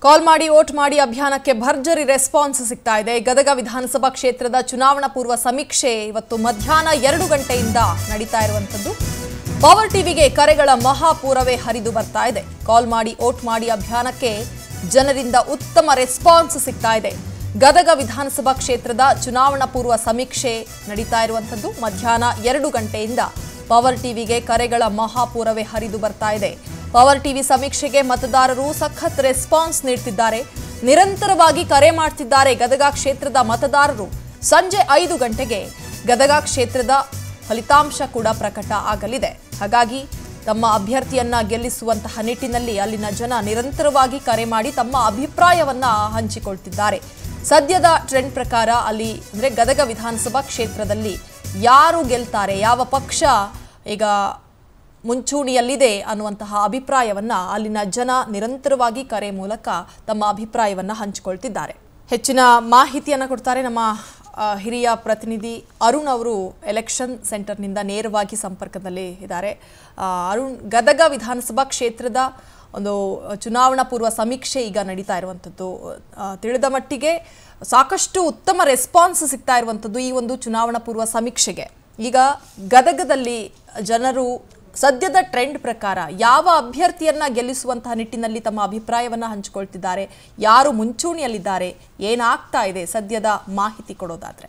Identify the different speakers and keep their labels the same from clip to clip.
Speaker 1: ಕಾಲ್ ಮಾಡಿ ವೋಟ್ ಮಾಡಿ ಅಭಿಯಾನಕ್ಕೆ ಭರ್ಜರಿ ರೆಸ್ಪಾನ್ಸ್ ಸಿಗ್ತಾ ಇದೆ ಗದಗ ವಿಧಾನಸಭಾ ಕ್ಷೇತ್ರದ ಚುನಾವಣಾ ಪೂರ್ವ ಸಮೀಕ್ಷೆ ಇವತ್ತು ಮಧ್ಯಾಹ್ನ ಎರಡು ಗಂಟೆಯಿಂದ ನಡೀತಾ ಇರುವಂತದ್ದು ಪವರ್ ಟಿವಿಗೆ ಕರೆಗಳ ಮಹಾಪೂರವೇ ಹರಿದು ಬರ್ತಾ ಇದೆ ಕಾಲ್ ಮಾಡಿ ವೋಟ್ ಮಾಡಿ ಅಭಿಯಾನಕ್ಕೆ ಜನರಿಂದ ಉತ್ತಮ ರೆಸ್ಪಾನ್ಸ್ ಸಿಗ್ತಾ ಇದೆ ಗದಗ ವಿಧಾನಸಭಾ ಕ್ಷೇತ್ರದ ಚುನಾವಣಾ ಪೂರ್ವ ಸಮೀಕ್ಷೆ ನಡೀತಾ ಇರುವಂತದ್ದು ಮಧ್ಯಾಹ್ನ ಎರಡು ಗಂಟೆಯಿಂದ ಪವರ್ ಟಿವಿಗೆ ಕರೆಗಳ ಮಹಾಪೂರವೇ ಹರಿದು ಬರ್ತಾ ಇದೆ ಪವರ್ ಟಿವಿ ಸಮೀಕ್ಷೆಗೆ ಮತದಾರರು ಸಖತ್ ರೆಸ್ಪಾನ್ಸ್ ನೀಡ್ತಿದ್ದಾರೆ ನಿರಂತರವಾಗಿ ಕರೆ ಮಾಡ್ತಿದ್ದಾರೆ ಗದಗ ಕ್ಷೇತ್ರದ ಮತದಾರರು ಸಂಜೆ ಐದು ಗಂಟೆಗೆ ಗದಗ ಕ್ಷೇತ್ರದ ಫಲಿತಾಂಶ ಕೂಡ ಪ್ರಕಟ ಆಗಲಿದೆ ಹಾಗಾಗಿ ತಮ್ಮ ಅಭ್ಯರ್ಥಿಯನ್ನ ಗೆಲ್ಲಿಸುವಂತಹ ನಿಟ್ಟಿನಲ್ಲಿ ಅಲ್ಲಿನ ಜನ ನಿರಂತರವಾಗಿ ಕರೆ ಮಾಡಿ ತಮ್ಮ ಅಭಿಪ್ರಾಯವನ್ನ ಹಂಚಿಕೊಳ್ತಿದ್ದಾರೆ ಸದ್ಯದ ಟ್ರೆಂಡ್ ಪ್ರಕಾರ ಅಲ್ಲಿ ಅಂದ್ರೆ ಗದಗ ವಿಧಾನಸಭಾ ಕ್ಷೇತ್ರದಲ್ಲಿ ಯಾರು ಗೆಲ್ತಾರೆ ಯಾವ ಪಕ್ಷ ಈಗ ಮುಂಚೂಣಿಯಲ್ಲಿದೆ ಅನ್ನುವಂತಹ ಅಭಿಪ್ರಾಯವನ್ನ ಅಲ್ಲಿನ ಜನ ನಿರಂತರವಾಗಿ ಕರೆ ಮೂಲಕ ತಮ್ಮ ಅಭಿಪ್ರಾಯವನ್ನ ಹಂಚಿಕೊಳ್ತಿದ್ದಾರೆ ಹೆಚ್ಚಿನ ಮಾಹಿತಿಯನ್ನು ಕೊಡ್ತಾರೆ ನಮ್ಮ ಆ, ಹಿರಿಯ ಪ್ರತಿನಿಧಿ ಅರುಣ್ ಅವರು ಎಲೆಕ್ಷನ್ ಸೆಂಟರ್ನಿಂದ ನೇರವಾಗಿ ಸಂಪರ್ಕದಲ್ಲಿ ಇದ್ದಾರೆ ಆ, ಅರುಣ್ ಗದಗ ವಿಧಾನಸಭಾ ಕ್ಷೇತ್ರದ ಒಂದು ಚುನಾವಣಾ ಪೂರ್ವ ಸಮೀಕ್ಷೆ ಈಗ ನಡೀತಾ ಇರುವಂಥದ್ದು ಆ, ತಿಳಿದ ಮಟ್ಟಿಗೆ ಸಾಕಷ್ಟು ಉತ್ತಮ ರೆಸ್ಪಾನ್ಸ್ ಸಿಗ್ತಾ ಇರುವಂಥದ್ದು ಈ ಒಂದು ಚುನಾವಣಾ ಪೂರ್ವ ಸಮೀಕ್ಷೆಗೆ ಈಗ ಗದಗದಲ್ಲಿ ಜನರು ಸದ್ಯದ ಟ್ರೆಂಡ್ ಪ್ರಕಾರ ಯಾವ ಅಭ್ಯರ್ಥಿಯನ್ನ ಗೆಲ್ಲಿಸುವಂತಹ ನಿಟ್ಟಿನಲ್ಲಿ ತಮ್ಮ ಅಭಿಪ್ರಾಯವನ್ನ ಹಂಚಿಕೊಳ್ತಿದ್ದಾರೆ ಯಾರು ಮುಂಚೂಣಿಯಲ್ಲಿದ್ದಾರೆ ಏನಾಗ್ತಾ ಇದೆ ಸದ್ಯದ ಮಾಹಿತಿ ಕೊಡೋದಾದ್ರೆ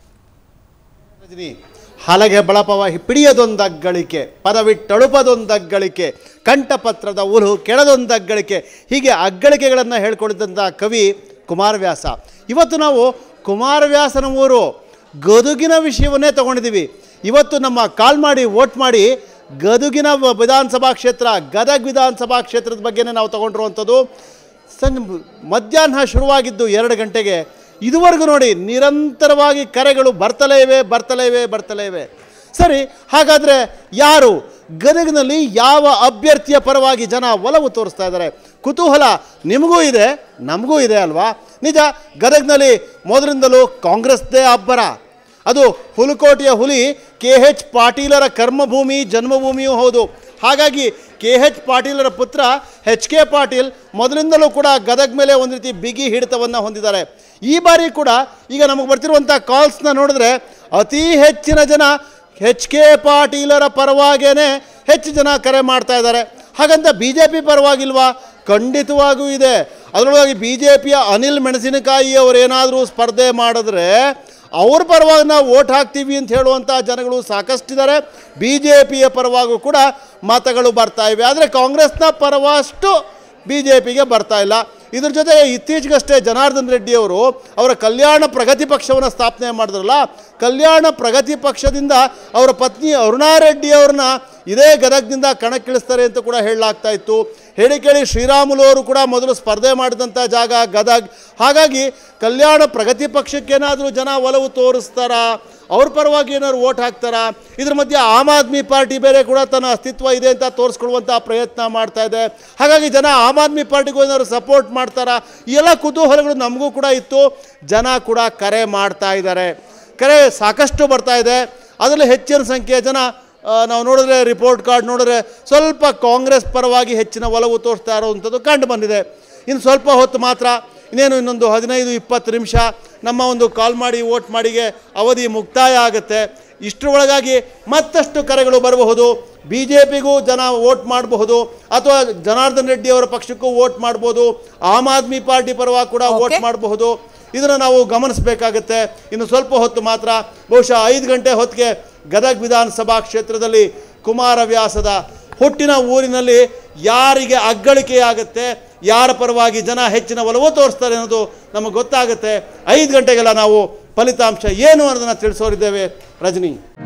Speaker 2: ರಜನಿ ಹಲಗೆ ಬಳಪವ ಹಿಡಿಯದೊಂದಗ್ಗಳಿಕೆ ಪದವಿಟ್ಟಳುಪದೊಂದಗ್ಗಳಿಕೆ ಕಂಠಪತ್ರದ ಉಲು ಕೆಳದೊಂದಗ್ಗಳಿಕೆ ಹೀಗೆ ಅಗ್ಗಳಿಕೆಗಳನ್ನು ಹೇಳ್ಕೊಂಡಿದ್ದಂಥ ಕವಿ ಕುಮಾರವ್ಯಾಸ ಇವತ್ತು ನಾವು ಕುಮಾರವ್ಯಾಸನ ಊರು ಗದುಗಿನ ವಿಷಯವನ್ನೇ ತಗೊಂಡಿದ್ದೀವಿ ಇವತ್ತು ನಮ್ಮ ಕಾಲ್ ಮಾಡಿ ವೋಟ್ ಮಾಡಿ ಗದುಗಿನ ವ- ವಿಧಾನಸಭಾ ಕ್ಷೇತ್ರ ಗದಗ್ ವಿಧಾನಸಭಾ ಕ್ಷೇತ್ರದ ಬಗ್ಗೆನೇ ನಾವು ತಗೊಂಡಿರುವಂಥದ್ದು ಸಂಜೆ ಮಧ್ಯಾಹ್ನ ಶುರುವಾಗಿದ್ದು ಎರಡು ಗಂಟೆಗೆ ಇದುವರೆಗೂ ನೋಡಿ ನಿರಂತರವಾಗಿ ಕರೆಗಳು ಬರ್ತಲೇ ಇವೆ ಬರ್ತಲೇ ಇವೆ ಬರ್ತಲೇ ಇವೆ ಸರಿ ಹಾಗಾದರೆ ಯಾರು ಗದಗಿನಲ್ಲಿ ಯಾವ ಅಭ್ಯರ್ಥಿಯ ಪರವಾಗಿ ಜನ ಒಲವು ತೋರಿಸ್ತಾ ಇದ್ದಾರೆ ಕುತೂಹಲ ನಿಮಗೂ ಇದೆ ನಮಗೂ ಇದೆ ಅಲ್ವಾ ನಿಜ ಗದಗ್ನಲ್ಲಿ ಮೊದಲಿಂದಲೂ ಕಾಂಗ್ರೆಸ್ದೇ ಅಬ್ಬರ ಅದು ಹುಲಕೋಟೆಯ ಹುಲಿ ಕೆ ಎಚ್ ಪಾಟೀಲರ ಕರ್ಮಭೂಮಿ ಜನ್ಮಭೂಮಿಯೂ ಹೌದು ಹಾಗಾಗಿ ಕೆ ಎಚ್ ಪಾಟೀಲರ ಪುತ್ರ ಎಚ್ ಕೆ ಪಾಟೀಲ್ ಮೊದಲಿಂದಲೂ ಕೂಡ ಗದಗ ಮೇಲೆ ಒಂದು ರೀತಿ ಬಿಗಿ ಹಿಡಿತವನ್ನು ಹೊಂದಿದ್ದಾರೆ ಈ ಬಾರಿ ಕೂಡ ಈಗ ನಮಗೆ ಬರ್ತಿರುವಂಥ ಕಾಲ್ಸ್ನ ನೋಡಿದ್ರೆ ಅತಿ ಹೆಚ್ಚಿನ ಜನ ಎಚ್ ಕೆ ಪಾಟೀಲರ ಪರವಾಗೇನೆ ಹೆಚ್ಚು ಜನ ಕರೆ ಮಾಡ್ತಾ ಇದ್ದಾರೆ ಹಾಗಂತ ಬಿ ಜೆ ಪಿ ಪರವಾಗಿಲ್ವಾ ಖಂಡಿತವಾಗೂ ಇದೆ ಅದರೊಳಗಾಗಿ ಬಿ ಜೆ ಪಿಯ ಅನಿಲ್ ಮೆಣಸಿನಕಾಯಿ ಅವರೇನಾದರೂ ಸ್ಪರ್ಧೆ ಮಾಡಿದ್ರೆ ಅವ್ರ ಪರವಾಗಿ ನಾವು ಓಟ್ ಹಾಕ್ತೀವಿ ಅಂತ ಹೇಳುವಂಥ ಜನಗಳು ಸಾಕಷ್ಟಿದ್ದಾರೆ ಬಿ ಜೆ ಪಿಯ ಪರವಾಗೂ ಕೂಡ ಮತಗಳು ಬರ್ತಾ ಇವೆ ಆದರೆ ಕಾಂಗ್ರೆಸ್ನ ಪರವಷ್ಟು ಬಿ ಜೆ ಪಿಗೆ ಬರ್ತಾ ಇಲ್ಲ ಇದ್ರ ಜೊತೆ ಇತ್ತೀಚೆಗಷ್ಟೇ ಜನಾರ್ದನ್ ರೆಡ್ಡಿ ಅವರು ಅವರ ಕಲ್ಯಾಣ ಪ್ರಗತಿ ಪಕ್ಷವನ್ನು ಸ್ಥಾಪನೆ ಮಾಡಿದ್ರಲ್ಲ ಕಲ್ಯಾಣ ಪ್ರಗತಿ ಪಕ್ಷದಿಂದ ಅವರ ಪತ್ನಿ ಅರುಣಾ ರೆಡ್ಡಿ ಅವ್ರನ್ನ ಇದೇ ಗದಗದಿಂದ ಕಣಕ್ಕಿಳಿಸ್ತಾರೆ ಅಂತ ಕೂಡ ಹೇಳಲಾಗ್ತಾ ಇತ್ತು ಹೇಳಿ ಕೇಳಿ ಶ್ರೀರಾಮುಲು ಅವರು ಕೂಡ ಮೊದಲು ಸ್ಪರ್ಧೆ ಮಾಡಿದಂಥ ಜಾಗ ಗದಗ್ ಹಾಗಾಗಿ ಕಲ್ಯಾಣ ಪ್ರಗತಿ ಪಕ್ಷಕ್ಕೇನಾದರೂ ಜನ ಒಲವು ತೋರಿಸ್ತಾರಾ ಅವ್ರ ಪರವಾಗಿ ಏನಾದ್ರು ಓಟ್ ಹಾಕ್ತಾರಾ ಇದ್ರ ಮಧ್ಯೆ ಆಮ್ ಆದ್ಮಿ ಪಾರ್ಟಿ ಬೇರೆ ಕೂಡ ತನ್ನ ಅಸ್ತಿತ್ವ ಇದೆ ಅಂತ ತೋರಿಸ್ಕೊಳ್ಳುವಂಥ ಪ್ರಯತ್ನ ಮಾಡ್ತಾ ಇದೆ ಹಾಗಾಗಿ ಜನ ಆಮ್ ಆದ್ಮಿ ಪಾರ್ಟಿಗೂ ಏನಾದ್ರು ಸಪೋರ್ಟ್ ಮಾಡ್ತಾರಾ ಈ ಎಲ್ಲ ಕುತೂಹಲಗಳು ನಮಗೂ ಕೂಡ ಇತ್ತು ಜನ ಕೂಡ ಕರೆ ಮಾಡ್ತಾ ಇದ್ದಾರೆ ಕರೆ ಸಾಕಷ್ಟು ಬರ್ತಾ ಇದೆ ಅದರಲ್ಲಿ ಹೆಚ್ಚಿನ ಸಂಖ್ಯೆಯ ಜನ ಆ, ನಾವು ನೋಡಿದ್ರೆ ರಿಪೋರ್ಟ್ ಕಾರ್ಡ್ ನೋಡಿದ್ರೆ ಸ್ವಲ್ಪ ಕಾಂಗ್ರೆಸ್ ಪರವಾಗಿ ಹೆಚ್ಚಿನ ಒಲವು ತೋರಿಸ್ತಾ ಇರೋವಂಥದ್ದು ಕಂಡು ಬಂದಿದೆ ಇನ್ನು ಸ್ವಲ್ಪ ಹೊತ್ತು ಮಾತ್ರ ಇನ್ನೇನು ಇನ್ನೊಂದು ಹದಿನೈದು ಇಪ್ಪತ್ತು ನಿಮಿಷ ನಮ್ಮ ಒಂದು ಕಾಲ್ ಮಾಡಿ ವೋಟ್ ಮಾಡಿಗೆ ಅವಧಿ ಮುಕ್ತಾಯ ಆಗುತ್ತೆ ಇಷ್ಟರೊಳಗಾಗಿ ಮತ್ತಷ್ಟು ಕರೆಗಳು ಬರಬಹುದು ಬಿ ಜೆ ಪಿಗೂ ಜನ ವೋಟ್ ಮಾಡಬಹುದು ಅಥವಾ ಜನಾರ್ದನ್ ರೆಡ್ಡಿ ಅವರ ಪಕ್ಷಕ್ಕೂ ವೋಟ್ ಮಾಡ್ಬೋದು ಆಮ್ ಆದ್ಮಿ ಪಾರ್ಟಿ ಪರವಾಗಿ ಕೂಡ ವೋಟ್
Speaker 1: Okay.
Speaker 2: ಮಾಡಬಹುದು ಇದನ್ನು ನಾವು ಗಮನಿಸಬೇಕಾಗತ್ತೆ ಇನ್ನು ಸ್ವಲ್ಪ ಹೊತ್ತು ಮಾತ್ರ ಬಹುಶಃ ಐದು ಗಂಟೆ ಹೊತ್ತಿಗೆ ಗದಗ್ ವಿಧಾನಸಭಾ ಕ್ಷೇತ್ರದಲ್ಲಿ ಕುಮಾರವ್ಯಾಸದ ಹುಟ್ಟಿನ ಊರಿನಲ್ಲಿ ಯಾರಿಗೆ ಅಗ್ಗಳಿಕೆಯಾಗುತ್ತೆ ಯಾರ ಪರವಾಗಿ ಜನ ಹೆಚ್ಚಿನ ಒಲವು ತೋರಿಸ್ತಾರೆ ಅನ್ನೋದು ನಮಗೆ ಗೊತ್ತಾಗುತ್ತೆ ಐದು ಗಂಟೆಗೆಲ್ಲ ನಾವು ಫಲಿತಾಂಶ ಏನು ಅನ್ನೋದನ್ನು ತಿಳಿಸೋರಿದ್ದೇವೆ ರಜನಿ